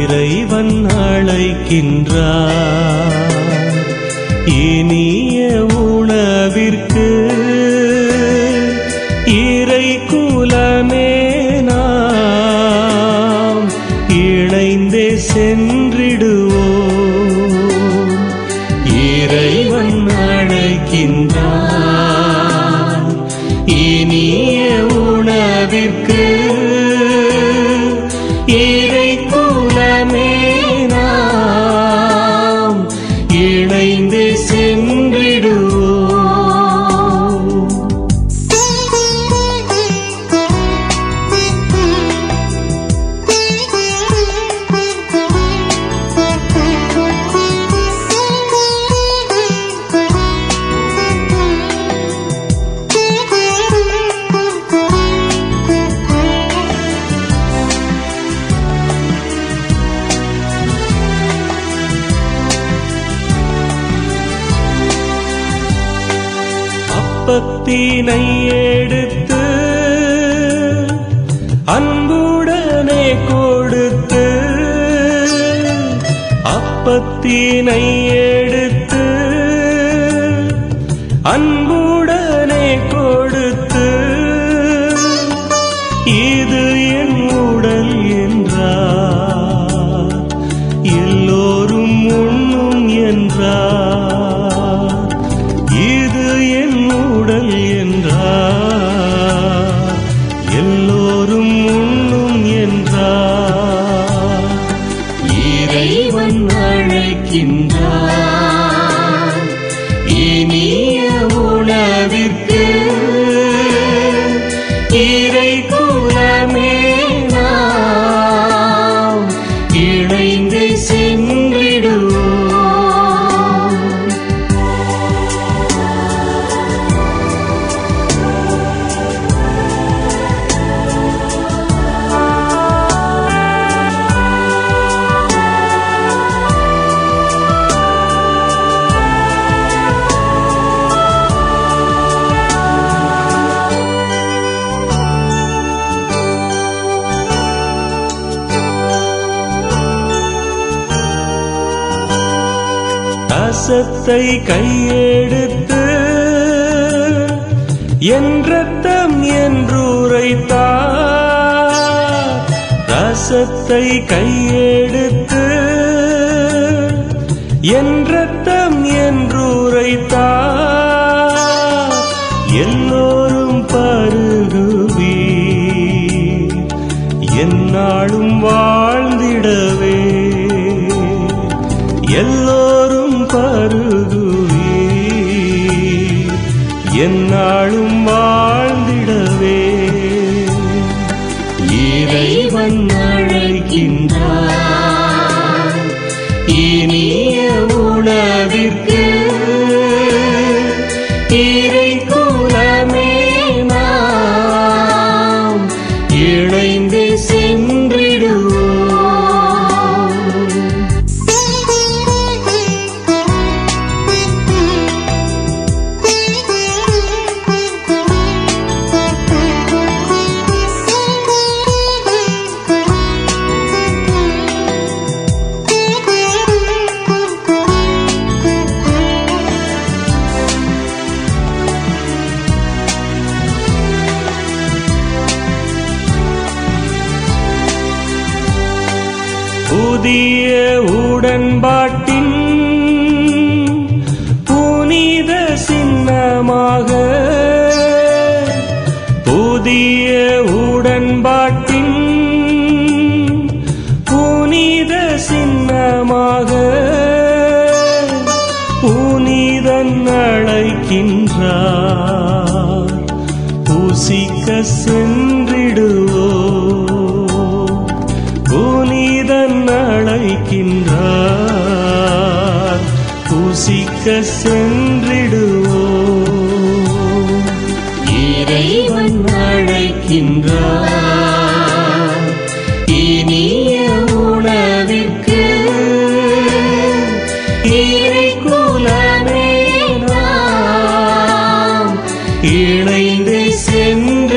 இறைவன் அழைக்கின்றார் இனிய உணவிற்கு இறை குலமே நாம் இணைந்தே சென்றிடுவோம் இறைவன் அழைக்கின்றார் இனிய உணவிற்கு இறை குலமே நாம் இணைந்து சென்றிடுவோம் அப்பத்தினை எடுத்து அன்புடனே கொடுத்து அப்பத்தினை எடுத்து அன்புடனே கொடுத்து இது என் உடல் என்றார் எல்லோரும் உண்ணும் என்றார் இது என் உடல் என்றார் எல்லோரும் உண்ணும் என்றார் இறைவன் அழைக்கின்றார் இனிய உணவிற்கு இறை குலமே நாம் இணைந்து சென்றிடுவோம் ரசத்தை கையெடுத்து என் ரத்தம் என்றுரைத்தார் ரசத்தை கையெடுத்து என் ரத்தம் என்றுரைத்தார் எல்லோரும் பருகுவீர் என்னாலும் வாழ்ந்திடவே எல்லோரும் பருகுவீர் என்னாலும் வாழ்ந்திடவே இறைவன் அழைக்கின்றார் இனிய உணவிற்கு இறை குலமே நாம் இணைந்து சென்றிடுவோம் புதிய உடன்பாட்டின் புனித சின்னமாக புதிய உடன்பாட்டின் புனித சின்னமாக புனிதன் அழைக்கின்றார் புசிக்க சென்றிடுவோ புனிதன் அழைக்கின்றார் புசிக்க சென்றிடுவோ இறைவன் அழைக்கின்றார் இனிய உணவிற்கு இறை குலமே நாம் இணைந்து சென்று